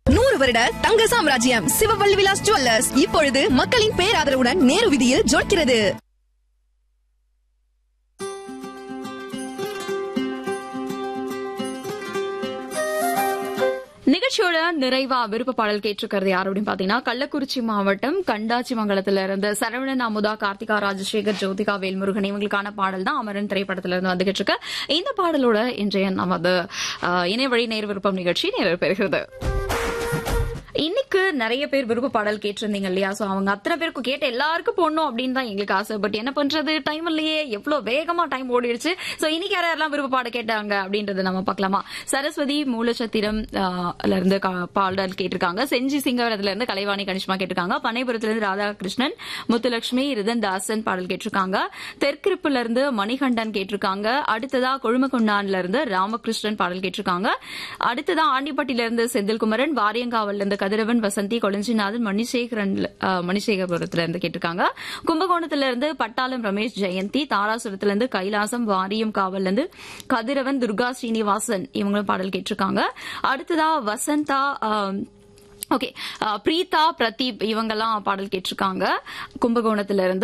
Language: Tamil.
நூறு வருட தங்க சாம்ராஜ்யம் சிவவல்லி விலாஸ் ஜுவல்லர்ஸ் இப்பொழுது மக்களின் பேராதரவுடன் நேரு விதியில் ஜொலிக்கிறது நிகழ்ச்சியோட நிறைவா விருப்ப பாடல் கேட்டிருக்கிறது யார் அப்படின்னு பாத்தீங்கன்னா கள்ளக்குறிச்சி மாவட்டம் கண்டாச்சி மங்கலத்துல இருந்து சரவணன் அமுதா கார்த்திகா ராஜசேகர் ஜோதிகா வேல்முருகன் இவங்களுக்கான பாடல் தான் அமரன் திரைப்படத்துல இருந்து வந்துகிட்டு இருக்கு இந்த பாடலோட இன்றைய நமது அஹ், இணையவழி நேர் விருப்பம் நிகழ்ச்சி நிறைவு பெறுகிறது இன்னைக்கு நிறைய பேர் விருப்ப பாடல் கேட்டிருந்தீங்க இல்லையா சோ அவங்க அத்தனை பேருக்கு கேட்ட எல்லாருக்கும் போடணும் அப்படின்னு தான் எங்களுக்கு ஆசை பட் என்ன பண்றது டைம் இல்லையே எவ்வளவு வேகமா டைம் ஓடிடுச்சு சோ இன்னைக்கு யார் யாரெல்லாம் விருப்ப பாட கேட்டாங்க அப்படின்றத நம்ம பார்க்கலாமா சரஸ்வதி மூலச்சத்திரம் ஆஹ், ல இருந்து கா- பாடல் கேட்டிருக்காங்க செஞ்சி சிங்கவரத்துல இருந்து கலைவாணி கனிஷ்மா கேட்டிருக்காங்க பனைபுரத்துல இருந்து ராதாகிருஷ்ணன் முத்துலட்சுமி ரிதன்தாசன் பாடல் கேட்டிருக்காங்க தெற்கிருப்புல இருந்து மணிகண்டன் கேட்டிருக்காங்க அடுத்ததா கொழுமகுண்டான்ல இருந்து ராமகிருஷ்ணன் பாடல் கேட்டிருக்காங்க அடுத்ததா ஆண்டிப்பட்டியில இருந்து செந்தில்குமரன் வாரியங்காவல்ல இருந்து கதிரவன் வசந்தி கொளஞ்சிநாதன் மணிசேகரன் அஹ், மணிசேகரபுரத்துல இருந்து கேட்டிருக்காங்க கும்பகோணத்துல இருந்து பட்டாளம் ரமேஷ் ஜெயந்தி தாராசுரத்துல இருந்து கைலாசம் வாரியம் காவல்ல இருந்து கதிரவன் துர்கா ஸ்ரீனிவாசன் இவங்களும் பாடல் கேட்டிருக்காங்க அடுத்ததா வசந்தா அஹ், ஓகே பிரீதா பிரதீப் இவங்கெல்லாம் பாடல் கேட்டிருக்காங்க கும்பகோணத்துல இருந்து